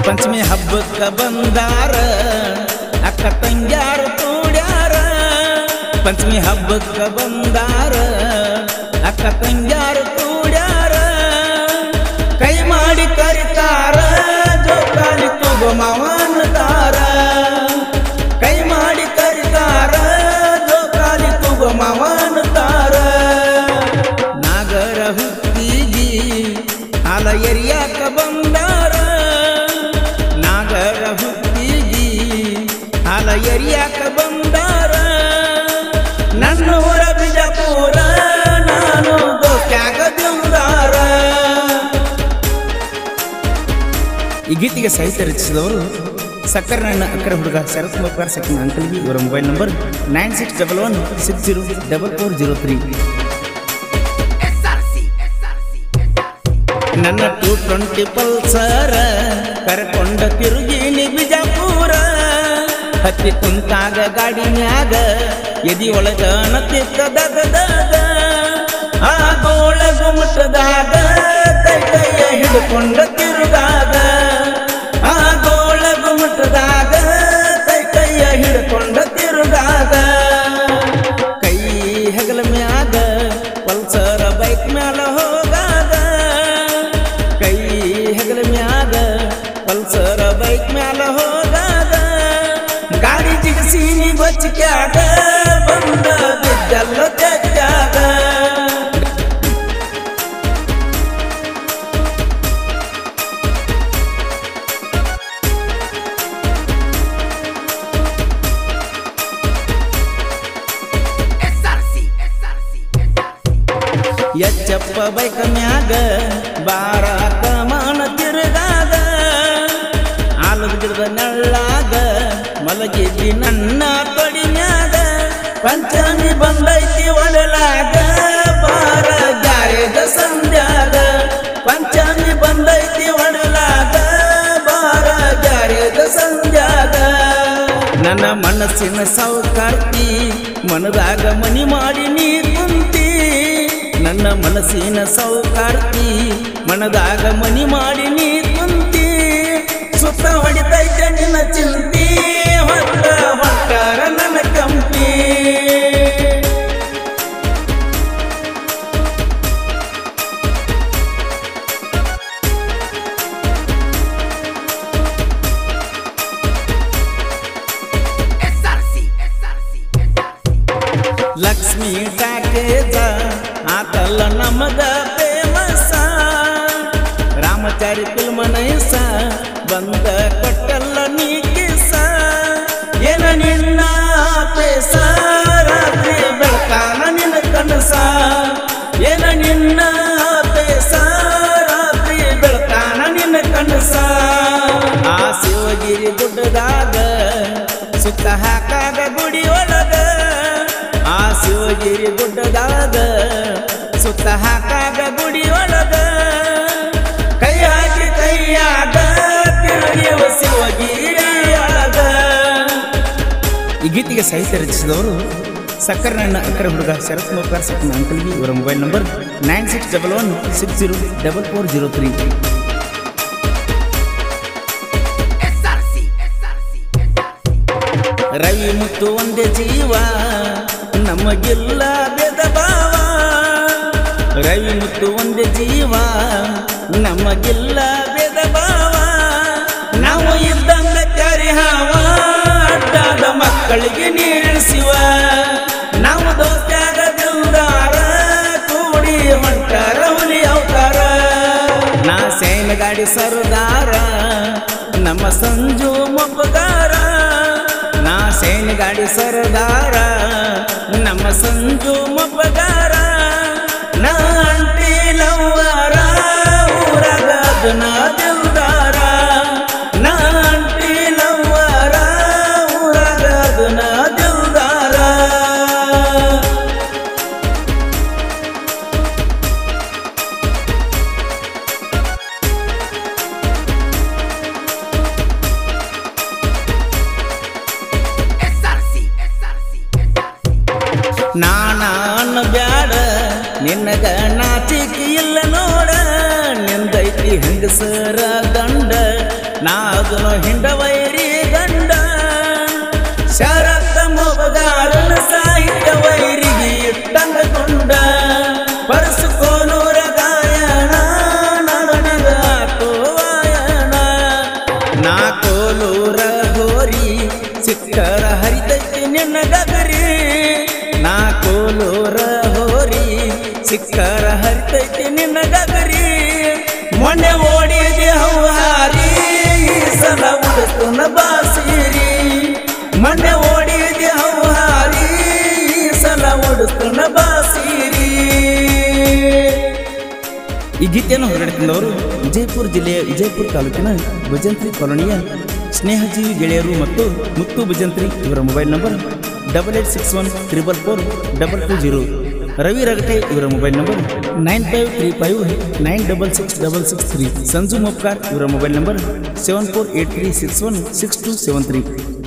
ಪಂಚಮಿ ಹಬ್ಬಕ್ಕ ಬಂದಾರ ಅಕ್ಕ ತಂಗ್ಯಾರ ಕೂಡ್ಯಾರ ಪಂಚಮಿ ಹಬ್ಬಕ್ಕ ಬಂದಾರ ಅಕ್ಕ ತಂಗ್ಯಾರ ಕೂಡ್ಯಾರ ಕೈ ಮಾಡಿ ಕರಿತಾರ ಜೋಕಾಲಿ ತಗೋ ಮಾವನದಾರ ಕೈ ಮಾಡಿ ಕರಿತಾರ ಜೋಕಾಲಿ ತಗೋ ಮಾವನದಾರ ನಾಗರ ಹುಟ್ಟಿಗಿ ಹಾಲ ಎರಿಯಾಕ ಬಂದಾರ ನಾಗರ ಹುಟ್ಟಿಗಿ ಹಾಲ ಎರಿಯಾಕ ಬಂದಾರ ನನ್ನ ಊರ ಬಿಜಾಪುರ ನಾನು ದೋಸ್ತ್ಯಾಗ ದೇವ್ದಾರ ಈ ಗೀತೆಗೆ ಸಾಹಿತ್ಯ ರಚಿಸಿದವರು ಸಕ್ಕರಣ್ಣ ಅಕ್ಕರ ಹುಡುಗ ಶರತ್ ಮಕ್ಕರ್ ಸೆಕೆಂಡ್ ಅಂಕಲ್ಗಿ ಇವರ mobile number nine six double one six zero double four zero three ನನ್ನ ಟೂ ಟ್ವೆಂಟಿ ಪಲ್ಸರ ಕರ್ಕೊಂಡ ತಿರುಗಿನಿ ಬಿಜಾಪುರ ಹತ್ತಿ ಕುಂತಾಗ ಗಾಡಿ ಮ್ಯಾಗ ಎದಿ ಒಳಗ ನತ್ತಿದ್ದದಾಗ ಆ ಗೋಳ ಗುಮಟದಾಗ ಕೈ ಕೈಯ ಹಿಡ್ಕೊಂಡ ತಿರುಗಾಗ ಆ ಗೋಳ ಗುಮಟದಾಗ ಕೈ ಕೈಯ ಹಿಡ್ಕೊಂಡ ತಿರುಗಾಗ ಕೈ ಹೆಗಲ ಮ್ಯಾಗ ಪಲ್ಸರ ಬೈಕ್ ಮ್ಯಾಲ ಹೋಗಾಗ ಕೈ ಹೆಗಲ ಮ್ಯಾಗ ಪಲ್ಸರ ಬೈಕ್ ಮ್ಯಾಲ ಹೋಗಾಗ ಗಾಡಿ ಜಿಗಸೀನಿ ಬಚ್ಕ್ಯಾಗ ಬಂದ ಬಿದ್ದಲ್ಲ ಜಗ್ಗಾಗ ಎಚ್ಚಪ್ಪ ಬೈಕ ಮ್ಯಾಗ ಬಾರ ಕಮಾನ ತಿರುಗಾಗ ಆಲದ ಗಿಡದ ನೆಳ್ಳಾಗ ಮಲಗಿದ್ದಿ ನನ್ನ ತೊಡಿ ಮ್ಯಾಗ ಪಂಚಮಿ ಬಂದೈತಿ ಒಡಲಾಗ ಬಾರ ಗ್ಯಾರೇಜ ಸಂಧ್ಯಾಗ ಪಂಚಮಿ ಬಂದೈತಿ ಒಡಲಾಗ ಬಾರ ಗ್ಯಾರೇಜ ಸಂಧ್ಯಾಗ ನನ್ನ ಮನಸ್ಸಿನ ಸೌಕಾರ್ತಿ ಮನದಾಗ ಮನಿ ಮಾಡಿ ನೀ ಕುಂತಿ ನನ್ನ ಮನಸ್ಸಿನ ಸೌಕಾರ್ತಿ ಮನದಾಗ ಮನಿ ಮಾಡಿ ನೀ ಕುಂತಿ ಸುತ್ತ ಹೊಡಿತೈತೆ ನಿನ್ನ ಚಿಂತಿ ಹೊಟ್ಟ ಹೊಟ್ಟಾರ ನನ್ನ ಕಂಪಿ ಲಕ್ಷ್ಮೀ ಟಾಕೇಜ ಆತಲ್ಲ ನಮಗ ಫೇಮಸ ರಾಮಚಾರಿ ಫಿಲ್ಮ ನೈಸ ಬಂದ ಕೊಟ್ಟಲ್ಲ ನೀ ಕಿಸ ಏನ ನಿನ್ನ ಪೇಸ ರಾತ್ರಿ ಬೆಳಕಾನ ನಿನ್ನ ಕನಸ ಏನ ನಿನ್ನ ಪೇಸ ರಾತ್ರಿ ಬೆಳಕಾನ ನಿನ್ನ ಕನಸ ಆ ಶಿವಗಿರಿ ಗುಡ್ಡದಾಗ ಸುತ್ತ ಹಾಕಾಗ ಗುಡಿ ಒಳಗ ಆ ಶಿವಗಿರಿ ಗುಡ್ಡದಾಗ ಸುತ್ತ ಹಾಕಾಗ ಗುಡಿ ಒಳಗ ಕೈ ಹಾಕಿ ಕೈಯಾಗ ತಿರುಗಿವ ಶಿವಗಿರಿ ಒಳಗ ಈ ಗೀತೆಗೆ ಸಾಹಿತ್ಯ ರಚಿಸಿದವರು ಸಕ್ಕರಣ್ಣ ಅಕ್ಕರ ಹುಡುಗ ಶರತ್ ಮೋಕರ್ ಸೆಕೆಂಡ್ ಅಂಕಲ್ಗಿ ಇವರ mobile number nine six double one six zero double four zero three Ravi Muttu ಒಂದೇ ಜೀವ ನಮಗಿಲ್ಲ ಭೇದ ಭಾವ ರವಿ ಮುತ್ತು ಒಂದೇ ಜೀವ ನಮಗಿಲ್ಲ ಭೇದ ಭಾವ ನಾವು ಇದ್ದಂಗ ಕರಿ ಹಾವ ಅಡ್ಡಾದ ಮಕ್ಕಳಿಗೆ ನೀರಿಸಿವ ನಾವು ದೋಸ್ತ್ಯಾಗ ದಿಲ್ದಾರ ಕೂಡಿ ಹೊಂಟಾರ ಹುಲಿ ಅವತಾರ ನಾ ಸೇನ ಗಾಡಿ ಸರ್ದಾರ ನಮ್ಮ ಸಂಜು ಮೊಬ್ಬಗಾರ ನಾ ಸೇನ ಗಾಡಿ ಸರ್ದಾರ ನಮ್ಮ ಸಂಜು ಮೊಬ್ಬಗಾರ ನಾ ಅಂಟಿ ಲವ್ವಾರ ಊರಾಗ ಅದನ್ನ ದಿಲ್ದಾರ ನಾ ಅಂಟಿ ಲವ್ವಾರ ಊರಾಗ ಅದನ್ನ ದಿಲ್ದಾರ ನಾನಾನ ಬ್ಯಾಡ ನಿನ್ನಗ ನಾಚಿಕೆ ಇಲ್ಲ ನೋಡ ನಿಂದೈತಿ ಹೆಂಗಸರ ದಂಡ ನಾ ಅದನ್ನು ಹಿಂಡವೈರಿ ಗಂಡ ಶರತ್ತ ಮೊಬಗಾರನ ಸಾಹಿತ್ಯ ವೈರಿಗೆ ಇಟ್ಟಂಗ ಕೊಂಡ ಪರಸುಕೋನೂರ ಗಾಯನ ನನಗ ತೋವಾಯನ ನಾ ಕೋಲೂರ ಗೋರಿ ಸಿಕ್ಕರ ಹರಿತೈತಿ ನಿನ್ನ ಗಗರಿ ನಾ ಕೋಲೂರ ಹೋರಿ ಸಿಕ್ಕರ ಹರಿತೈತಿ ನಿನ್ನ ಗಗರಿ ಮೊನ್ನೆ ಓಡಿದೆ ಹೌಹಾರಿ ಈ ಸಲ ಉಡುತ್ತನ ಬಾಸಿರಿ ಮೊನ್ನೆ ಓಡಿದೆ ಹೌಹಾರಿ ಈ ಸಲ ಉಡುತ್ತನ ಬಾಸಿರಿ ಈ ಗೀತೆಯನ್ನು ಹೊರಗಡೆ ತಂದವರು ವಿಜಯಪುರ ಜಿಲ್ಲೆಯ ವಿಜಯಪುರ ತಾಲೂಕಿನ ಭಜಂತ್ರಿ ಕಾಲೋನಿಯ ಸ್ನೇಹಜೀವಿ ಗೆಳೆಯರು ಮತ್ತು ಮುತ್ತು ಭಜಂತ್ರಿ ಇವರ mobile number double eight six one triple four double two zero Ravi ರಗಟೆ ಇವರ mobile number nine five three five nine double six double six three Sanju ಮೊಪ್ಕಾರ್ ಇವರ mobile number seven four eight three six one six two seven three